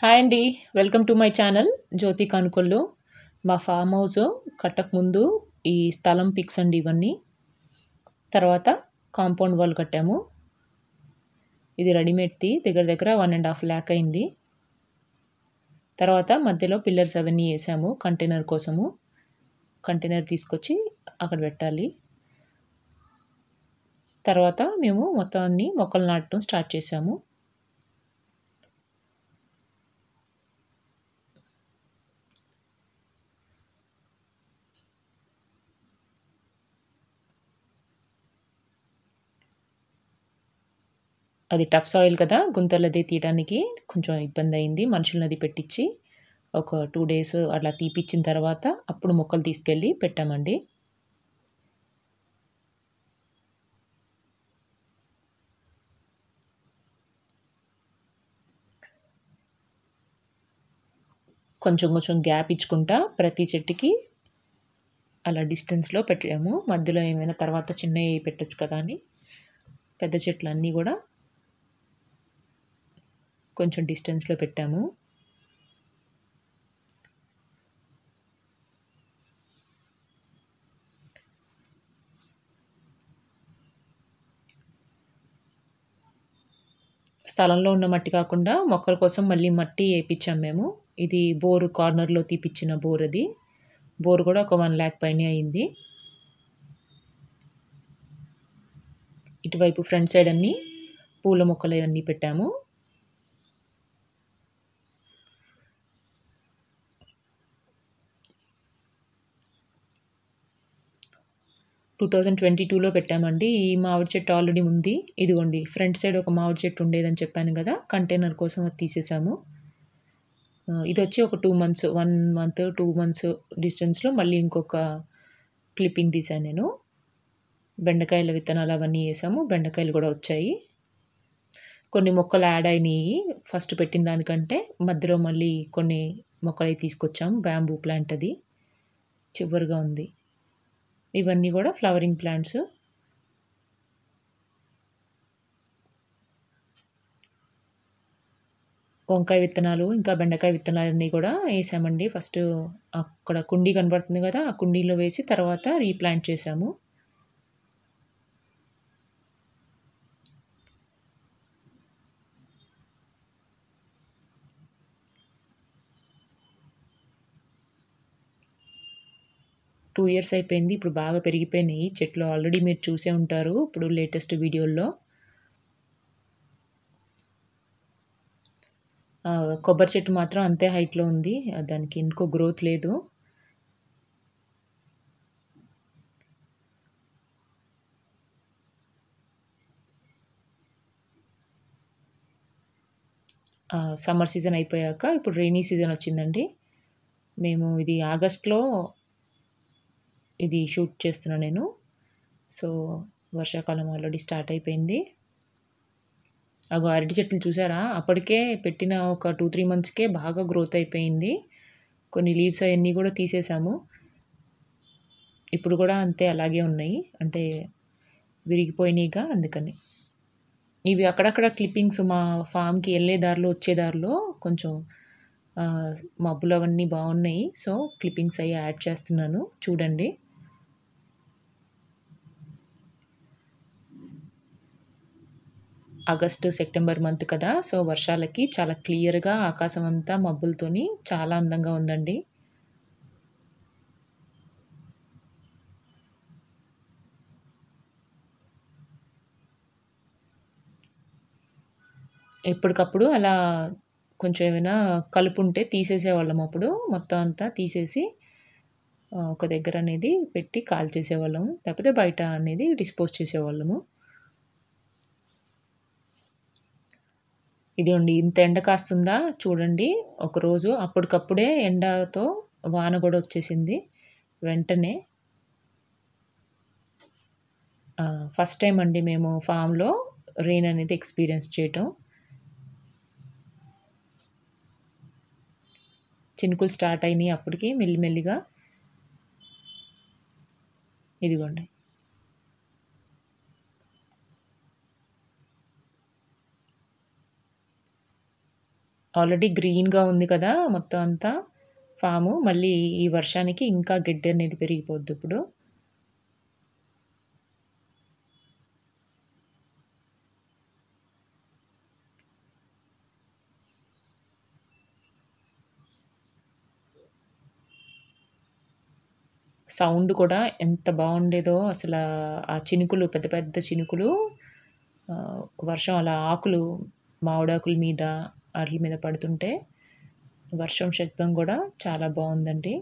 Hi అండి welcome to my channel Jyothi Kanukollu మా farm house కట్టక ముందు ఈ స్థలం పిక్స్ అండి ఇవన్నీ తర్వాత కాంపౌండ్ వాల్ కట్టాము ఇది రెడీమేడ్ది దగ్గర దగ్గర వన్ అండ్ హాఫ్ ల్యాక్ అయింది తర్వాత మధ్యలో పిల్లర్స్ అవన్నీ వేసాము కంటైనర్ కోసము కంటైనర్ తీసుకొచ్చి అక్కడ పెట్టాలి తర్వాత మేము మొత్తం అన్ని మొక్కలు నాటడం స్టార్ట్ చేసాము అది టఫ్ సాయిల్ కదా గుంతలది తీయడానికి కొంచెం ఇబ్బంది అయింది మనుషులది పెట్టించి ఒక టూ డేస్ అట్లా తీపిచ్చిన తర్వాత అప్పుడు మొక్కలు తీసుకెళ్ళి పెట్టామండి కొంచెం కొంచెం గ్యాప్ ఇచ్చుకుంటా ప్రతి చెట్టుకి అలా డిస్టెన్స్లో పెట్టాము మధ్యలో ఏమైనా తర్వాత చిన్నవి పెట్టచ్చు కదా అని పెద్ద చెట్లు అన్నీ కూడా కొంచెం డిస్టెన్స్లో పెట్టాము స్థలంలో ఉన్న మట్టి కాకుండా మొక్కల కోసం మళ్ళీ మట్టి వేయించాం మేము ఇది బోరు కార్నర్లో తీపిచ్చిన బోర్ అది బోర్ కూడా ఒక వన్ ల్యాక్ పైన అయింది ఇటువైపు ఫ్రంట్ సైడ్ అన్నీ పూల మొక్కలు అవన్నీ పెట్టాము టూ థౌజండ్ ట్వంటీ టూలో పెట్టామండి ఈ మామిడి చెట్టు ఆల్రెడీ ఉంది ఇదిగోండి ఫ్రంట్ సైడ్ ఒక మామిడి చెట్టు ఉండేదని చెప్పాను కదా కంటైనర్ కోసం అది తీసేసాము ఇది వచ్చి ఒక two months one month two months డిస్టెన్స్లో మళ్ళీ ఇంకొక క్లిప్పింగ్ తీసాను నేను బెండకాయల విత్తనాలు అవన్నీ వేసాము బెండకాయలు కూడా వచ్చాయి కొన్ని మొక్కలు యాడ్ అయినాయి ఫస్ట్ పెట్టిన దానికంటే మధ్యలో మళ్ళీ కొన్ని మొక్కలు తీసుకొచ్చాము బ్యాంబూ ప్లాంట్ అది చివరిగా ఉంది ఇవన్నీ కూడా ఫ్లవరింగ్ ప్లాంట్స్ వంకాయ విత్తనాలు ఇంకా బెండకాయ విత్తనాలన్నీ కూడా వేసామండి ఫస్ట్ అక్కడ కుండీ కనబడుతుంది కదా ఆ కుండీలో వేసి తర్వాత రీప్లాంట్ చేసాము టూ ఇయర్స్ అయిపోయింది ఇప్పుడు బాగా పెరిగిపోయినాయి చెట్లు ఆల్రెడీ మీరు చూసే ఉంటారు ఇప్పుడు లేటెస్ట్ వీడియోల్లో కొబ్బరి చెట్టు మాత్రం అంతే హైట్లో ఉంది దానికి ఇంకో గ్రోత్ లేదు సమ్మర్ సీజన్ అయిపోయాక ఇప్పుడు రైనీ సీజన్ వచ్చిందండి మేము ఇది ఆగస్ట్లో ఇది షూట్ చేస్తున్నా నేను సో వర్షాకాలం ఆల్రెడీ స్టార్ట్ అయిపోయింది అగో అరటి చెట్లు చూసారా అప్పటికే పెట్టిన ఒక టూ త్రీ మంత్స్కే బాగా గ్రోత్ అయిపోయింది కొన్ని లీవ్స్ అవన్నీ కూడా తీసేసాము ఇప్పుడు కూడా అంతే అలాగే ఉన్నాయి అంటే విరిగిపోయినాయిగా అందుకని ఇవి అక్కడక్కడ క్లిప్పింగ్స్ మా ఫామ్కి వెళ్ళే దారిలో వచ్చే దారిలో కొంచెం మబ్బులు అవన్నీ బాగున్నాయి సో క్లిప్పింగ్స్ అవి యాడ్ చేస్తున్నాను చూడండి ఆగస్టు సెప్టెంబర్ మంత్ కదా సో వర్షాలకి చాలా క్లియర్గా ఆకాశం అంతా మబ్బులతోని చాలా అందంగా ఉందండి ఎప్పటికప్పుడు అలా కొంచెం ఏమైనా కలుపు ఉంటే తీసేసేవాళ్ళం అప్పుడు మొత్తం అంతా తీసేసి ఒక దగ్గర అనేది పెట్టి కాల్ చేసేవాళ్ళము లేకపోతే బయట అనేది డిస్పోజ్ చేసేవాళ్ళము ఇది ఉండి ఇంత ఎండ కాస్తుందా చూడండి ఒకరోజు అప్పటికప్పుడే ఎండతో వాన కూడా వచ్చేసింది వెంటనే ఫస్ట్ టైం అండి మేము ఫామ్లో రెయిన్ అనేది ఎక్స్పీరియన్స్ చేయటం చినుకులు స్టార్ట్ అయినాయి అప్పటికి మెల్లిమెల్లిగా ఇదిగోండి ఆల్రెడీ గ్రీన్‌గా ఉంది కదా! మొత్తం అంతా ఫాము. మళ్ళీ ఈ వర్షానికి ఇంకా గడ్డి అనేది పెరిగిపోద్దిప్పుడు. సౌండ్ కూడా ఎంత బావుండేదో అసలా ఆ చినుకులు పెద్ద పెద్ద చినుకులు ఆహ్, వర్షం అలా ఆకులు మామిడాకుల మీద ఆటిల మీద పడుతుంటే వర్షం శబ్దం గూడా చాలా బావుందండి.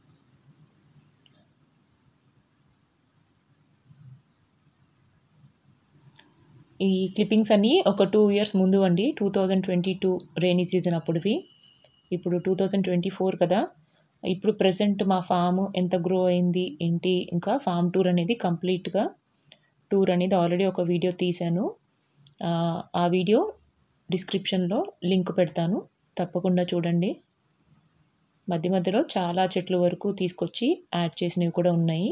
ఈ క్లిప్పింగ్స్ అన్నీ ఒక 2 ఇయర్స్ ముందువండి. 2022 రెయినీ సీజన్ అప్పుడివి. ఇప్పుడు 2024 కదా! ఇప్పుడు ప్రెజెంట్ మా ఫాము ఎంత గ్రో అయింది, ఏంటి, ఇంకా ఫార్మ్ టూర్ అనేది కంప్లీట్‌గా టూర్ అనేది ఆల్రెడీ ఒక వీడియో తీశాను. ఆహ్, ఆ వీడియో డిస్క్రిప్షన్‌లో లింక్ పెడతాను. తప్పకుండా చూడండి. మధ్య మధ్యలో చాలా చెట్ల వరకు తీసుకొచ్చి యాడ్ చేసినవి కూడా ఉన్నాయి.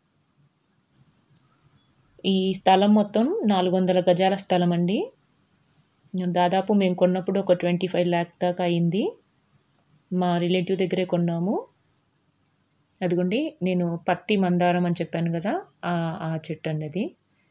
ఈ స్థలం మొత్తం 400 గజాల స్థలమండి. దాదాపు మేము కొన్నప్పుడు ఒక 25,00,000 దాకా అయింది. మా రిలేటివ్ దగ్గరే కొన్నాము. అదిగోండి నేను పత్తి మందారం అని చెప్పాను గదా! ఆ! ఆ చెట్టండి అది.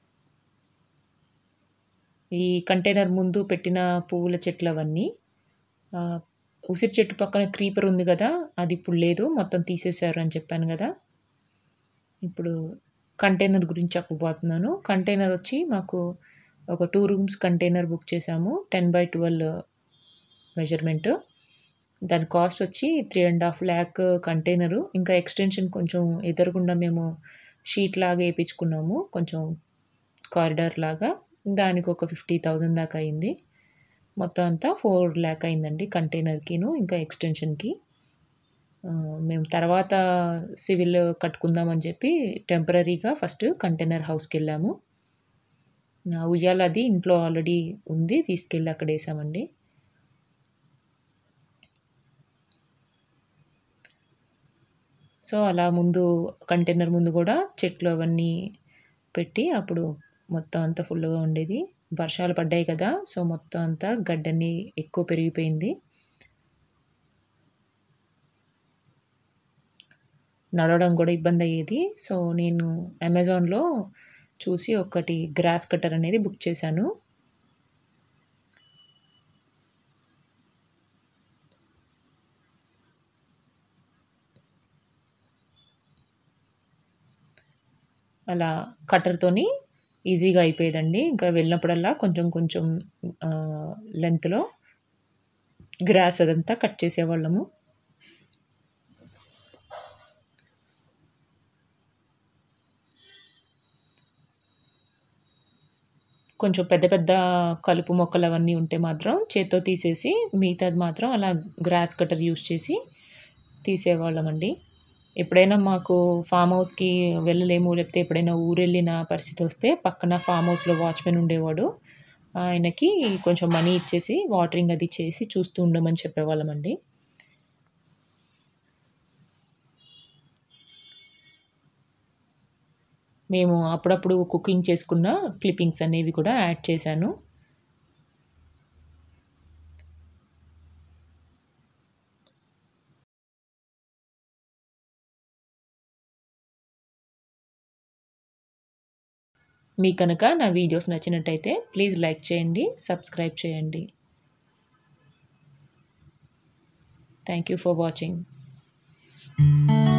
ఈ కంటైనర్ ముందు పెట్టిన పువ్వుల చెట్లవన్నీ. ఆహ్, ఉసిరి చెట్టు పక్కన క్రీపర్ ఉంది గదా! అది ఇప్పుడు లేదు. మొత్తం తీసేశారు అని చెప్పాను గదా! ఇప్పుడు కంటైనర్ గురించి చెప్పబోతున్నాను. కంటైనర్ వచ్చి మాకు ఒక 2 రూమ్స్ కంటైనర్ బుక్ చేశాము. 10/12 మెజర్‌మెంట్. దాని కాస్ట్ వచ్చి 3,50,000 కంటైనరు. ఇంకా ఎక్స్‌టెన్షన్ కొంచెం ఎదురుగుండా మేము షీట్‌లాగా ఏపిచ్చుకున్నాము. కొంచెం కారిడార్ లాగా. దానికి ఒక 50,000 దాకా అయింది. మొత్తం అంతా 4,00,000 అయిందండి కంటైనర్‌కిను, ఇంకా ఎక్స్‌టెన్షన్‌కి. ఆహ్, మేము తర్వాత సివిల్ కట్టుకుందాం అని చెప్పి టెంపరరీగా ఫస్ట్ కంటైనర్ హౌస్‌కెళ్ళాము. ఆ ఉయ్యాల అది ఇంట్లో ఆల్రెడీ ఉంది. తీసుకెళ్ళి అక్కడేసామండి. సో, అలా ముందు కంటైనర్ ముందు గూడా చెట్లు అవన్నీ పెట్టి అప్పుడు మొత్తం అంతా ఫుల్లుగా ఉండేది. వర్షాలు పడ్డాయి కదా! సో, మొత్తం అంతా గడ్డన్నీ ఎక్కువ పెరిగిపోయింది. నడవడం గూడా ఇబ్బందయ్యేది. సో, నేను అమెజాన్‌లో చూసి ఒకటి గ్రాస్ కట్టర్ అనేది బుక్ చేశాను. అలా కట్టర్‌తోని ఈజీగా అయిపోయేదండి. ఇంకా వెళ్ళినప్పుడల్లా కొంచెం కొంచెం ఆహ్, లెంగ్త్‌లో గ్రాస్ అదంతా కట్ చేసేవాళ్ళము. కొంచెం పెద్ద పెద్ద కలుపు మొక్కలు అవన్నీ ఉంటే మాత్రం చేత్తో తీసేసి మిగతాది మాత్రం అలా గ్రాస్ కట్టర్ యూజ్ చేసి తీసేవాళ్ళమండి. ఎప్పుడైనా మాకు ఫార్మ్ హౌస్‌కి వెళ్ళలేము, లేకపోతే ఎప్పుడైనా ఊరెళ్ళిన పరిస్థితొస్తే పక్కన ఫార్మ్ హౌస్‌లో వాచ్‌మెన్ ఉండేవాడు. ఆయనకి కొంచెం మనీ ఇచ్చేసి వాటరింగ్ అది చేసి చూస్తూ ఉండమని చెప్పేవాళ్ళమండి. మేము అప్పుడప్పుడు కుకింగ్ చేసుకున్న క్లిప్పింగ్స్ అనేవి కూడా యాడ్ చేశాను. మీకు గనక నా వీడియోస్ నచ్చినట్టయితే ప్లీజ్ లైక్ చేయండి. సబ్స్క్రైబ్ చేయండి. Thank you for watching.